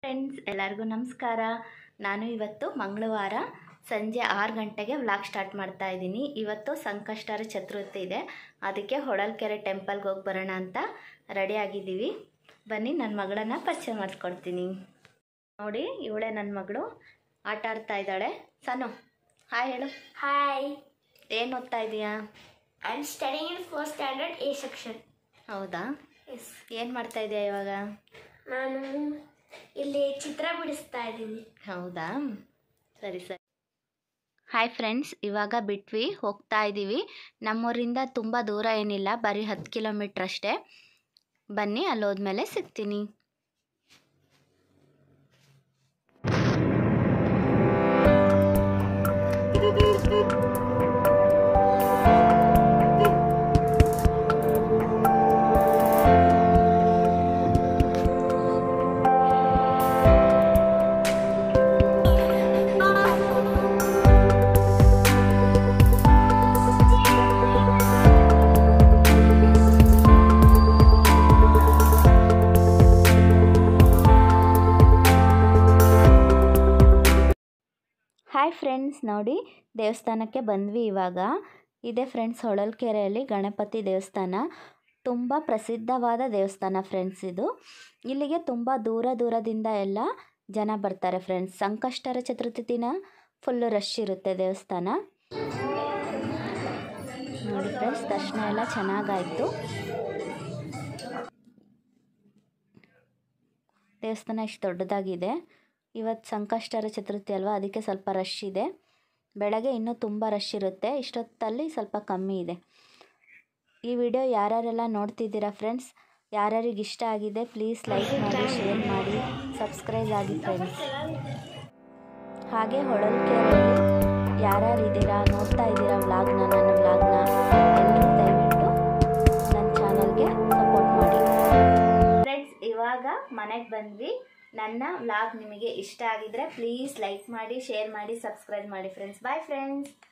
Friends ಎಲ್ಲರಿಗೂ ನಮಸ್ಕಾರ ನಾನು ಇವತ್ತು ಮಂಗಳವಾರ ಸಂಜೆ ಆರು ಗಂಟೆಗೆ ವ್ಲಾಗ್ ಸ್ಟಾರ್ಟ್ ಮಾಡ್ತಾ ಇದ್ದೀನಿ ಇವತ್ತು ಸಂಕಷ್ಟರ ಚತುರ್ಥಿ ಇದೆ ಅದಕ್ಕೆ ಹೊಳಲ್ಕೆರೆ ಟೆಂಪಲ್ಗೆ ಹೋಗಿ ಬರೋಣ ಅಂತ ರೆಡಿ ಆಗಿದ್ದೀವಿ ಬನ್ನಿ ನನ್ನ ಮಗಳನ್ನ ಪರಿಚಯ ಮಾಡಿಸ್ಕೊಡ್ತೀನಿ ನೋಡಿ ಇವಳೇ ನನ್ನ ಮಗಳು ಆಟ ಆಡ್ತಾ ಇದ್ದಾಳೆ ಸನು ಹಾಯ್ ಹೇಳು Hi, ಏನು ಓದ್ತಾ ಇದೀಯಾ I'm studying in first standard A section. ಹೌದಾ Yes. ಏನು ಮಾಡ್ತಾ ಇದೀಯಾ ಇವಾಗ ನಾನು ಇಲ್ಲಿ ಚಿತ್ರ ಬಿಡಿಸ್ತಾ ಇದ್ದೀನಿ ಹೌದಾ ಸರಿ ಸರಿ ಹಾಯ್ ಫ್ರೆಂಡ್ಸ್ ಇವಾಗ ಬಿಟ್ವಿ ಹೋಗ್ತಾ ಇದ್ದೀವಿ ನಮ್ಮೂರಿಂದ ತುಂಬ ದೂರ ಏನಿಲ್ಲ ಬರೀ ಹತ್ತು ಕಿಲೋಮೀಟ್ರ್ ಅಷ್ಟೇ ಬನ್ನಿ ಅಲ್ಲಿ ಹೋದ್ಮೇಲೆ ಸಿಗ್ತೀನಿ ಹಾಯ್ ಫ್ರೆಂಡ್ಸ್ ನೋಡಿ ದೇವಸ್ಥಾನಕ್ಕೆ ಬಂದ್ವಿ ಇವಾಗ ಇದೆ ಫ್ರೆಂಡ್ಸ್ ಹೊಳಲ್ಕೆರೆಯಲ್ಲಿ ಗಣಪತಿ ದೇವಸ್ಥಾನ ತುಂಬ ಪ್ರಸಿದ್ಧವಾದ ದೇವಸ್ಥಾನ ಫ್ರೆಂಡ್ಸ್ ಇದು ಇಲ್ಲಿಗೆ ತುಂಬ ದೂರ ದೂರದಿಂದ ಎಲ್ಲ ಜನ ಬರ್ತಾರೆ ಫ್ರೆಂಡ್ಸ್ ಸಂಕಷ್ಟರ ಚತುರ್ಥಿ ದಿನ ಫುಲ್ಲು ರಶ್ ಇರುತ್ತೆ ದೇವಸ್ಥಾನ ನೋಡಿ ಫ್ರೆಂಡ್ಸ್ ದರ್ಶನ ಎಲ್ಲ ಚೆನ್ನಾಗಾಯಿತು ದೇವಸ್ಥಾನ ಇಷ್ಟು ದೊಡ್ಡದಾಗಿದೆ ಇವತ್ತು ಸಂಕಷ್ಟರ ಚತುರ್ಥಿ ಅಲ್ವಾ ಅದಕ್ಕೆ ಸ್ವಲ್ಪ ರಶ್ ಇದೆ ಬೆಳಗ್ಗೆ ಇನ್ನೂ ತುಂಬ ರಶ್ ಇರುತ್ತೆ ಇಷ್ಟೊತ್ತಲ್ಲಿ ಸ್ವಲ್ಪ ಕಮ್ಮಿ ಇದೆ ಈ ವಿಡಿಯೋ ಯಾರ್ಯಾರೆಲ್ಲ ನೋಡ್ತಿದ್ದೀರಾ ಫ್ರೆಂಡ್ಸ್ ಯಾರ್ಯಾರಿಗೆ ಇಷ್ಟ ಆಗಿದೆ ಪ್ಲೀಸ್ ಲೈಕ್ ಮಾಡಿ ಶೇರ್ ಮಾಡಿ ಸಬ್ಸ್ಕ್ರೈಬ್ ಆಗಿ ಫ್ರೆಂಡ್ಸ್ ಹಾಗೆ ಹೊಳಲ್ಕೆರೆಯಲ್ಲಿ ಯಾರ್ಯಾರು ಇದ್ದೀರಾ ನೋಡ್ತಾ ಇದ್ದೀರಾ ವ್ಲಾಗ್ನ ನನ್ನ ವ್ಲಾಗ್ನ ಎಲ್ಲರೂ ದಯವಿಟ್ಟು ನನ್ನ ಚಾನಲ್ಗೆ ಸಪೋರ್ಟ್ ಮಾಡಿ ಫ್ರೆಂಡ್ಸ್ ಇವಾಗ ಮನೆಗೆ ಬಂದ್ವಿ ನನ್ನ ವ್ಲಾಗ್ ನಿಮಗೆ ಇಷ್ಟ ಆಗಿದ್ರೆ ಪ್ಲೀಸ್ ಲೈಕ್ ಮಾಡಿ ಶೇರ್ ಮಾಡಿ ಸಬ್ಸ್ಕ್ರೈಬ್ ಮಾಡಿ ಫ್ರೆಂಡ್ಸ್ ಬಾಯ್ ಫ್ರೆಂಡ್ಸ್